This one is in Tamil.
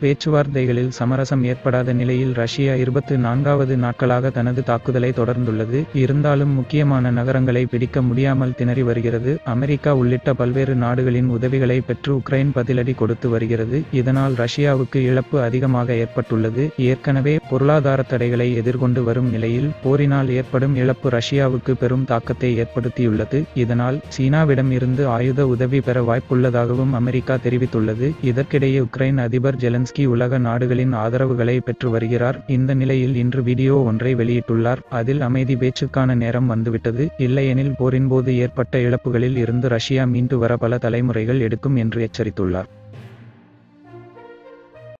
பேச்சுவார்த்தைகளில் சமரசம் ஏற்படாத நிலையில் ரஷ்யா இருபத்து நான்காவது நாட்களாக தனது தாக்குதலை தொடர்ந்துள்ளது இருந்தாலும் முக்கியமான நகரங்களை பிடிக்க முடியாமல் திணறி வருகிறது அமெரிக்கா உள்ளிட்ட பல்வேறு நாடுகளின் உதவிகளை பெற்று உக்ரைன் பதிலடி கொடுத்து வருகிறது இதனால் ரஷ்யாவுக்கு இழப்பு அதிகமாக ஏற்பட்டுள்ளது ஏற்கனவே பொருளாதார தடைகளை எதிர்கொண்டு வரும் நிலையில் போரினால் ஏற்படும் இழப்பு ரஷ்யாவுக்கு பெரும் தாக்கத்தை ஏற்படுத்தியுள்ளது இதனால் சீனாவிடம் இருந்து ஆயுத உதவி பெற வாய்ப்புள்ளதாகவும் அமெரிக்கா தெரிவித்துள்ளது இதற்கிடையே உக்ரைன் அதிபர் ஜெலன்ஸ்கி உலக நாடுகளின் ஆதரவுகளை பெற்று வருகிறார் இந்த நிலையில் இன்று வீடியோ ஒன்றை வெளியிட்டுள்ளார் அதில் அமைதி பேச்சுக்கான நேரம் வந்துவிட்டது இல்லையெனில் போரின்போது ஏற்பட்ட இழப்புகளில் இருந்து ரஷ்யா மீண்டு வர பல தலைமுறைகள் எடுக்கும் என்று எச்சரித்துள்ளார்